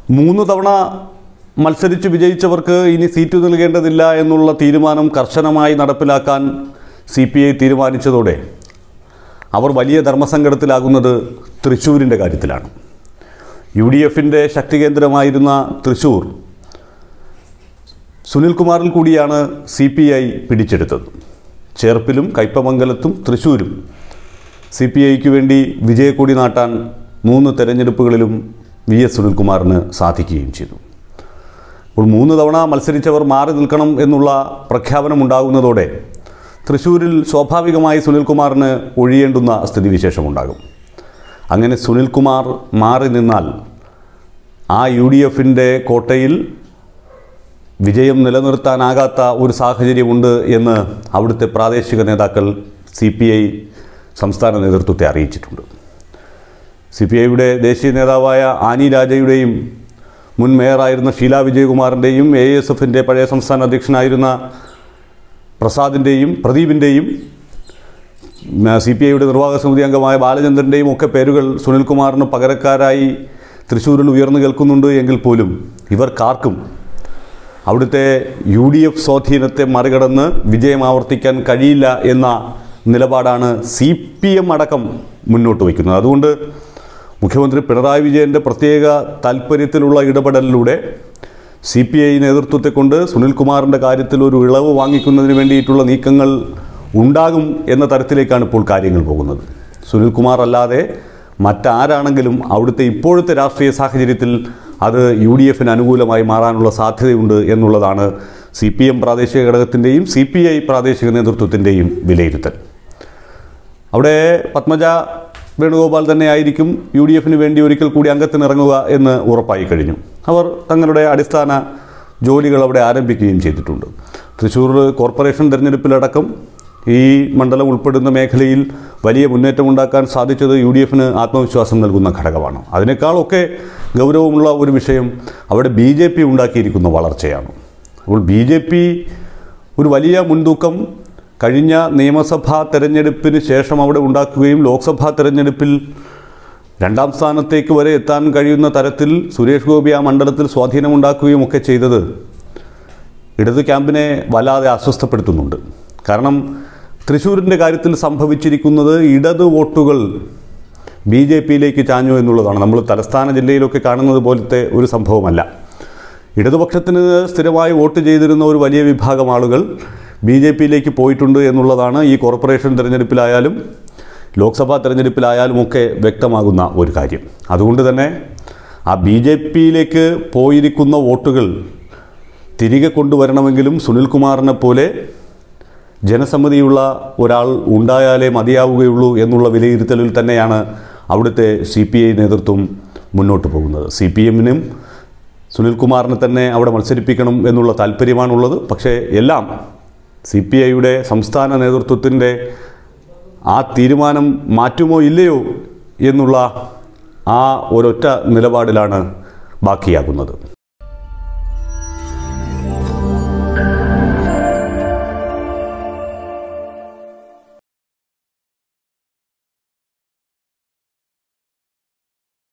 മൂന്ന് തവണ മത്സരിച്ച് വിജയിച്ചവർക്ക് ഇനി സീറ്റ് നൽകേണ്ടതില്ല എന്നുള്ള തീരുമാനം കർശനമായി നടപ്പിലാക്കാൻ സി പി ഐ തീരുമാനിച്ചതോടെ അവർ വലിയ ധർമ്മസങ്കടത്തിലാകുന്നത് തൃശ്ശൂരിൻ്റെ കാര്യത്തിലാണ് യു ഡി എഫിൻ്റെ ശക്തികേന്ദ്രമായിരുന്ന തൃശ്ശൂർ സുനിൽകുമാറിൽ കൂടിയാണ് സി പി ഐ പിടിച്ചെടുത്തത് ചേർപ്പിലും കയ്പമംഗലത്തും തൃശ്ശൂരും സി പി ഐക്ക് വേണ്ടി വിജയക്കൊടി നാട്ടാൻ മൂന്ന് തെരഞ്ഞെടുപ്പുകളിലും വി എസ് സുനിൽകുമാറിന് സാധിക്കുകയും ചെയ്തു അപ്പോൾ മൂന്ന് തവണ മത്സരിച്ചവർ മാറി നിൽക്കണം എന്നുള്ള പ്രഖ്യാപനമുണ്ടാകുന്നതോടെ തൃശ്ശൂരിൽ സ്വാഭാവികമായി സുനിൽകുമാറിന് ഒഴിയേണ്ടുന്ന സ്ഥിതിവിശേഷമുണ്ടാകും അങ്ങനെ സുനിൽകുമാർ മാറി നിന്നാൽ ആ യു ഡി എഫിൻ്റെ കോട്ടയിൽ വിജയം നിലനിർത്താനാകാത്ത ഒരു സാഹചര്യമുണ്ട് എന്ന് അവിടുത്തെ പ്രാദേശിക നേതാക്കൾ സി പി ഐ സംസ്ഥാന നേതൃത്വത്തെ അറിയിച്ചിട്ടുണ്ട് സി പി ഐയുടെ ദേശീയ നേതാവായ ആനി രാജയുടെയും മുൻ മേയറായിരുന്ന ഷീല വിജയകുമാറിൻ്റെയും എ എസ് എഫിൻ്റെ പഴയ സംസ്ഥാന അധ്യക്ഷനായിരുന്ന പ്രസാദിൻ്റെയും പ്രദീപിൻ്റെയും സി പി ഐയുടെ നിർവാഹക സമിതി അംഗമായ ബാലചന്ദ്രൻ്റെയും ഒക്കെ പേരുകൾ സുനിൽകുമാറിന് പകരക്കാരായി തൃശ്ശൂരിൽ ഉയർന്നു കേൾക്കുന്നുണ്ട് എങ്കിൽ പോലും ഇവർക്കാർക്കും അവിടുത്തെ യു ഡി എഫ് സ്വാധീനത്തെ മറികടന്ന് വിജയം ആവർത്തിക്കാൻ കഴിയില്ല എന്ന നിലപാടാണ് സി പി എം അടക്കം മുന്നോട്ട് വയ്ക്കുന്നത് അതുകൊണ്ട് മുഖ്യമന്ത്രി പിണറായി വിജയൻ്റെ പ്രത്യേക താൽപ്പര്യത്തിലുള്ള ഇടപെടലിലൂടെ സി പി ഐ നേതൃത്വത്തെ കൊണ്ട് സുനിൽകുമാറിൻ്റെ കാര്യത്തിൽ ഒരു ഇളവ് വാങ്ങിക്കുന്നതിന് വേണ്ടിയിട്ടുള്ള നീക്കങ്ങൾ ഉണ്ടാകും എന്ന തരത്തിലേക്കാണ് ഇപ്പോൾ കാര്യങ്ങൾ പോകുന്നത് സുനിൽകുമാർ അല്ലാതെ മറ്റാരാണെങ്കിലും അവിടുത്തെ ഇപ്പോഴത്തെ രാഷ്ട്രീയ സാഹചര്യത്തിൽ അത് യു ഡി എഫിന് അനുകൂലമായി മാറാനുള്ള സാധ്യതയുണ്ട് എന്നുള്ളതാണ് സി പി എം പ്രാദേശിക ഘടകത്തിൻ്റെയും സി പി ഐ പ്രാദേശിക നേതൃത്വത്തിൻ്റെയും വിലയിരുത്തൽ അവിടെ പത്മജ വേണുഗോപാൽ തന്നെ ആയിരിക്കും യു ഡി എഫിന് വേണ്ടി ഒരിക്കൽ കൂടി അംഗത്തിന് ഇറങ്ങുക എന്ന് ഉറപ്പായി കഴിഞ്ഞു അവർ തങ്ങളുടെ അടിസ്ഥാന ജോലികൾ അവിടെ ആരംഭിക്കുകയും ചെയ്തിട്ടുണ്ട് തൃശ്ശൂർ കോർപ്പറേഷൻ തിരഞ്ഞെടുപ്പിലടക്കം ഈ മണ്ഡലം ഉൾപ്പെടുന്ന മേഖലയിൽ വലിയ മുന്നേറ്റമുണ്ടാക്കാൻ സാധിച്ചത് യു ഡി എഫിന് ആത്മവിശ്വാസം നൽകുന്ന ഘടകമാണ് അതിനേക്കാളൊക്കെ ഗൗരവമുള്ള ഒരു വിഷയം അവിടെ ബി ജെ പി ഉണ്ടാക്കിയിരിക്കുന്ന വളർച്ചയാണ് അപ്പോൾ ബി ജെ പി ഒരു വലിയ മുൻതൂക്കം കഴിഞ്ഞ നിയമസഭാ തെരഞ്ഞെടുപ്പിന് ശേഷം അവിടെ ഉണ്ടാക്കുകയും ലോക്സഭാ തെരഞ്ഞെടുപ്പിൽ രണ്ടാം സ്ഥാനത്തേക്ക് വരെ എത്താൻ കഴിയുന്ന തരത്തിൽ സുരേഷ് ഗോപി ആ മണ്ഡലത്തിൽ സ്വാധീനമുണ്ടാക്കുകയും ഒക്കെ ചെയ്തത് ഇടത് ക്യാമ്പിനെ വല്ലാതെ അസ്വസ്ഥപ്പെടുത്തുന്നുണ്ട് കാരണം തൃശ്ശൂരിൻ്റെ കാര്യത്തിൽ സംഭവിച്ചിരിക്കുന്നത് ഇടത് വോട്ടുകൾ ബി ജെ പിയിലേക്ക് ചാഞ്ഞു എന്നുള്ളതാണ് നമ്മൾ തലസ്ഥാന ജില്ലയിലൊക്കെ കാണുന്നത് പോലത്തെ ഒരു സംഭവമല്ല ഇടതുപക്ഷത്തിന് സ്ഥിരമായി വോട്ട് ചെയ്തിരുന്ന ഒരു വലിയ വിഭാഗം ആളുകൾ ബി ജെ പിയിലേക്ക് പോയിട്ടുണ്ട് എന്നുള്ളതാണ് ഈ കോർപ്പറേഷൻ തിരഞ്ഞെടുപ്പിലായാലും ലോക്സഭാ തിരഞ്ഞെടുപ്പിലായാലും ഒക്കെ വ്യക്തമാകുന്ന ഒരു കാര്യം അതുകൊണ്ട് തന്നെ ആ ബി ജെ പിയിലേക്ക് പോയിരിക്കുന്ന വോട്ടുകൾ തിരികെ കൊണ്ടുവരണമെങ്കിലും സുനിൽകുമാറിനെ പോലെ ജനസമ്മതിയുള്ള ഒരാൾ ഉണ്ടായാലേ മതിയാവുകയുള്ളൂ എന്നുള്ള വിലയിരുത്തലിൽ തന്നെയാണ് അവിടുത്തെ സി പി ഐ നേതൃത്വം മുന്നോട്ട് പോകുന്നത് സി പി എമ്മിനും സുനിൽകുമാറിനെ തന്നെ അവിടെ മത്സരിപ്പിക്കണം എന്നുള്ള താല്പര്യമാണുള്ളത് പക്ഷേ എല്ലാം സി പി ഐയുടെ സംസ്ഥാന നേതൃത്വത്തിൻ്റെ ആ തീരുമാനം മാറ്റുമോ ഇല്ലയോ എന്നുള്ള ആ ഒരൊറ്റ നിലപാടിലാണ് ബാക്കിയാകുന്നത്